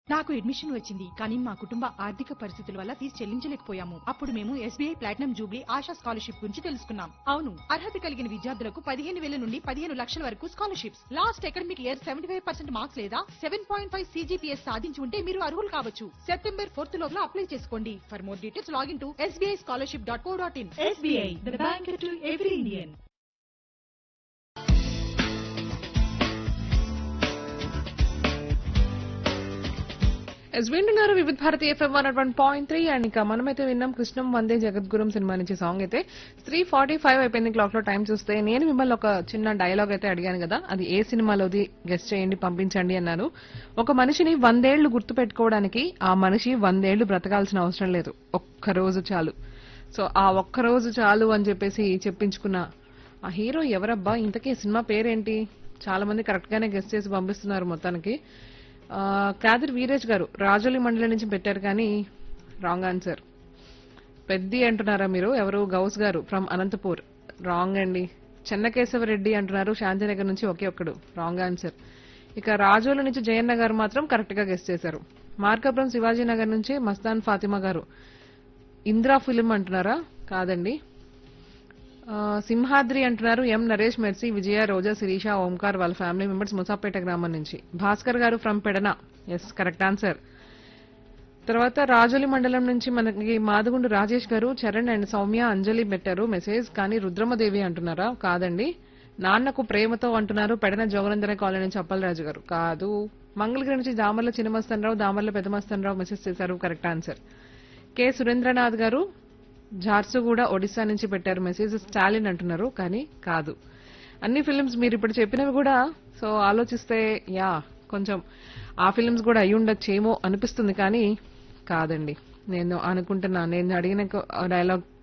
నాకు అడ్మిషన్ వచ్చింది కానీ మా కుటుంబ ఆర్థిక పరిస్థితుల వల్ల ఫీజు చెల్లించలేకపోయాము అప్పుడు మేము SBI platinum jubilee Asha scholarship గురించి తెలుసుకున్నాం అవును అర్హత కలిగిన విద్యార్థులకు పదిహేను వేల నుండి పదిహేను లక్షల వరకు scholarships last academic year seventy five percent marks లేదా సెవెన్ పాయింట్ ఫైవ్ సీజీపీఎస్ సాధించి ఉంటే మీరు అర్హులు కావచ్చు సెప్టెంబర్ ఫోర్త్ లోపల అప్లై చేసుకోండి for more details login to SBI scholarship dot co dot in SBI the bank to every Indian ఎస్ వింటున్నారు Vividh Bharati FM one one point three and ఇంకా మనమైతే విన్నాం కృష్ణం వందే జగద్గురం సినిమా నుంచి సాంగ్ అయితే త్రీ ఫార్టీ ఫైవ్ అయిపోయింది క్లాక్ లో టైం చూస్తే నేను మిమ్మల్ని ఒక చిన్న డైలాగ్ అయితే అడిగాను కదా అది ఏ సినిమాలోది గెస్ట్ చేయండి పంపించండి అన్నారు ఒక మనిషిని వందేళ్లు గుర్తు పెట్టుకోవడానికి ఆ మనిషి వందేళ్లు బ్రతకాల్సిన అవసరం లేదు ఒక్క రోజు చాలు సో ఆ ఒక్క రోజు చాలు అని చెప్పేసి చెప్పించుకున్న ఆ హీరో ఎవరబ్బా ఇంతకీ ఈ సినిమా పేరేంటి చాలా మంది కరెక్ట్ గానే గెస్ట్ చేసి పంపిస్తున్నారు మొత్తానికి ఆ, కాదర్ వీరేష్ గారు రాజోలి మండలం నుంచి పెట్టారు కానీ రాంగ్ ఆన్సర్ పెద్ది అంటున్నారా మీరు ఎవరు గౌస్ గారు ఫ్రమ్ అనంతపూర్ రాంగ్ అండి చెన్నకేశవరెడ్డి అంటున్నారు శాంతినగర్ నుంచి ఒకే ఒక్కడు రాంగ్ ఆన్సర్ ఇక రాజోలు నుంచి జయన్న గారు మాత్రం కరెక్ట్ గా గెస్ట్ చేశారు మార్కాపురం శివాజీ నగర్ నుంచి మస్తాన్ ఫాతిమా గారు ఇంద్రా ఫిలిం అంటున్నారా కాదండి ఆ, సింహాద్రి అంటున్నారు ఎం నరేష్ మెర్సీ విజయ రోజా శిరీష ఓంకార్ వాళ్ళ ఫ్యామిలీ మెంబర్స్ ముసాపేట గ్రామం నుంచి Bhaskar garu from Pedana yes correct answer తర్వాత రాజోలి మండలం నుంచి మనకి మాదుగుండు రాజేష్ గారు చరణ్ అండ్ సౌమ్య అంజలి పెట్టారు మెసేజ్ కానీ రుద్రమదేవి అంటున్నారా కాదండి నాన్నకు ప్రేమతో అంటున్నారు పెడన జోగనందన కాలనీ నుంచి అప్పలరాజు గారు కాదు మంగళగిరి నుంచి దామర్ల చిన్నమస్తనరావు దామర్ల పెద్దమస్తనరావు మెసేజ్ చేశారు correct answer K Surendranath garu Jharsuguda Odisha నుంచి పెట్టారు మెసేజ్ స్టాలిన్ అంటున్నారు కానీ కాదు అన్ని ఫిలిమ్స్ మీరు ఇప్పుడు చెప్పినవి కూడా సో ఆలోచిస్తే యా కొంచెం ఆ ఫిలిమ్స్ కూడా అయి ఉండొచ్చేమో అనిపిస్తుంది కానీ కాదండి నేను అనుకుంటున్నా నేను అడిగిన డైలాగ్